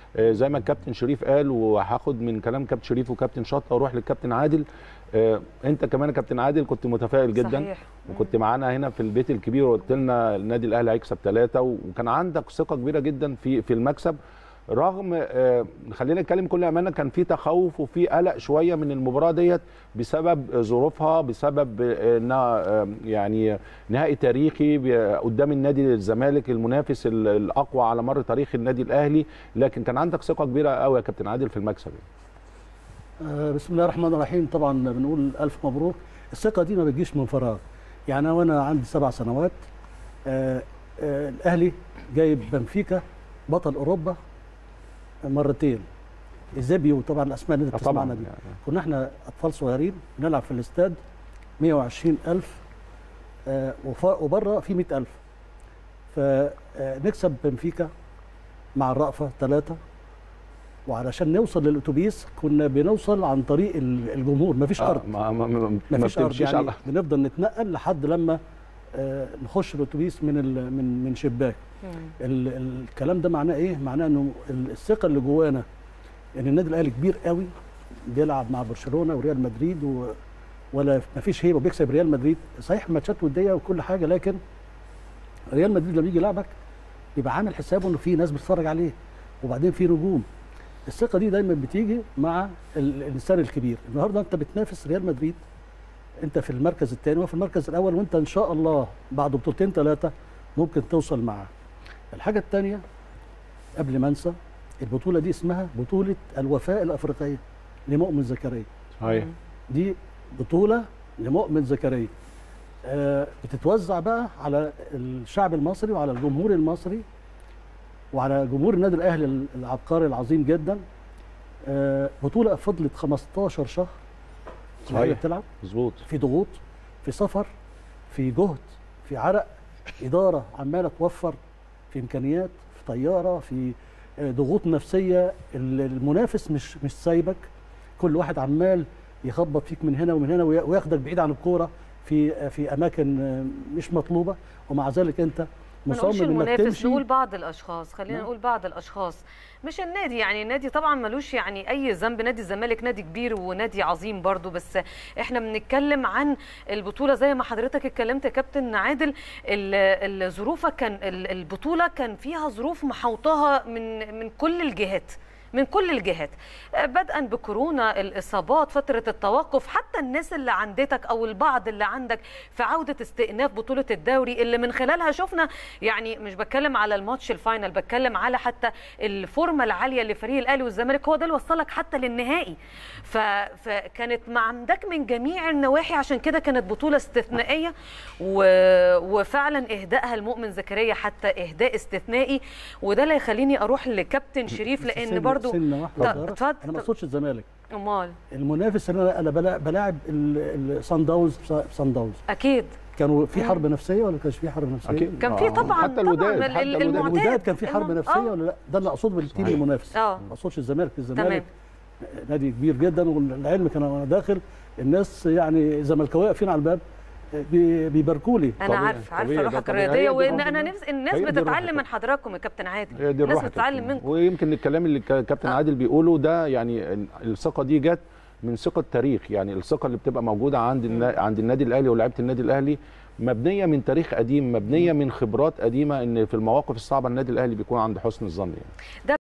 آه، زي ما الكابتن شريف قال وهاخد من كلام كابتن شريف وكابتن شطه واروح للكابتن عادل آه، انت كمان يا كابتن عادل كنت متفائل جدا صحيح. وكنت معانا هنا في البيت الكبير وقلت لنا النادي الاهلي هيكسب ثلاثه وكان عندك ثقه كبيره جدا في في المكسب رغم آه، خلينا نتكلم كل امانه كان في تخوف وفي قلق شويه من المباراه ديت بسبب ظروفها بسبب آه، انها آه، يعني نهائي تاريخي ب- قدام النادي الزمالك المنافس ال- الاقوى على مر تاريخ النادي الاهلي لكن كان عندك ثقه كبيره قوي يا كابتن عادل في المكسب يعني. آه، بسم الله الرحمن الرحيم طبعا بنقول الف مبروك الثقه دي ما بتجيش من فراغ يعني أنا وانا عندي سبع سنوات آه، آه، الاهلي جايب بنفيكا بطل اوروبا مرتين ايزابيو طبعا الاسماء اللي انت آه، طبعا بتسمعنا دي يعني. كنا احنا اطفال صغيرين بنلعب في الاستاد 120000 آه، وف- وبره في 100000 فنكسب بنفيكا مع الرأفة ثلاثة وعلشان نوصل للأتوبيس كنا بنوصل عن طريق ال- الجمهور مفيش آه، أرض ما ما ما, ما مفيش أرض بتمشيش يعني على بنفضل نتنقل لحد لما آه، نخش الأتوبيس من ال- من من شباك مم. ال- الكلام ده معناه ايه؟ معناه انه ال- الثقه اللي جوانا ان النادي الاهلي كبير قوي بيلعب مع برشلونه وريال مدريد و ولا ما فيش هيبه بيكسب ريال مدريد صحيح ماتشات وديه وكل حاجه لكن ريال مدريد لما يجي يلعبك يبقى عامل حسابه انه في ناس بتتفرج عليه وبعدين في نجوم الثقه دي دايما بتيجي مع ال- الانسان الكبير النهارده انت بتنافس ريال مدريد انت في المركز الثاني وفي المركز الاول وانت ان شاء الله بعد بطولتين ثلاثه ممكن توصل معاه الحاجة الثانية قبل ما انسى البطولة دي اسمها بطولة الوفاء الأفريقية لمؤمن زكريا صحيح دي بطولة لمؤمن زكريا آه بتتوزع بقى على الشعب المصري وعلى الجمهور المصري وعلى جمهور النادي الأهلي العبقري العظيم جدا آه بطولة فضلت 15 شهر اللعيبة صحيح. بتلعب مظبوط في ضغوط في سفر في جهد في عرق إدارة عمالة توفر في إمكانيات في طيارة في آه، ضغوط نفسية ال- المنافس مش مش سايبك كل واحد عمال يخبط فيك من هنا ومن هنا وي- وياخدك بعيد عن الكورة في آه، في أماكن آه، مش مطلوبة ومع ذلك أنت ما نقولش مصمم إنك المنافس تمشي نقول بعض الاشخاص خلينا نعم. نقول بعض الاشخاص مش النادي يعني النادي طبعا ملوش يعني اي ذنب نادي الزمالك نادي كبير ونادي عظيم برضو بس احنا بنتكلم عن البطوله زي ما حضرتك اتكلمت يا كابتن عادل ال- الظروف كان ال- البطوله كان فيها ظروف محوطاها من من كل الجهات من كل الجهات آه، بدءا بكورونا الاصابات فتره التوقف حتى الناس اللي عندتك او البعض اللي عندك في عوده استئناف بطوله الدوري اللي من خلالها شفنا يعني مش بتكلم على الماتش الفاينل بتكلم على حتى الفورمه العاليه لفريق الاهلي والزمالك هو ده اللي وصلك حتى للنهائي ف... فكانت معندك من جميع النواحي عشان كده كانت بطوله استثنائيه و... وفعلا اهدائها المؤمن زكريا حتى اهداء استثنائي وده اللي يخليني اروح لكابتن شريف بس لان سنة- برضو سنة واحدة طب صغيرة. اتفضل. أنا ما أقصدش الزمالك امال المنافس اللي أنا أنا بلا- بلاعب الصن داونز صن داونز اكيد كانوا في حرب نفسيه ولا كانش في حرب نفسيه؟ اكيد كان في آه، طبعا حتى طبعا الوداد ال- حتى ال- الوداد المعتاد. الوداد كان في حرب الم- نفسيه آه. ولا لا؟ ده اللي اقصده بالتيم صحيح. المنافس اه ما اقصدش الزمالك تمام الزمالك نادي كبير جدا والعلم كان وانا داخل الناس يعني زملكاويه واقفين على الباب بي- بيباركوا لي انا طبيعي، عارف عارفه طبيعي، روحك ده طبيعي. الرياضيه هي دي وان روح انا ال- نفس الناس هي دي روح بتتعلم الكورة. من حضراتكم يا كابتن عادل هي دي الناس الروح يا بتتعلم كابتن. منكم ويمكن الكلام اللي كا- كابتن آه. عادل بيقوله ده يعني ال- الثقه دي جت من ثقه تاريخ يعني الثقه اللي بتبقى موجوده عند النا... عند النادي الاهلي ولاعيبه النادي الاهلي مبنيه من تاريخ قديم مبنيه من خبرات قديمه ان في المواقف الصعبه النادي الاهلي بيكون عند حسن الظن يعني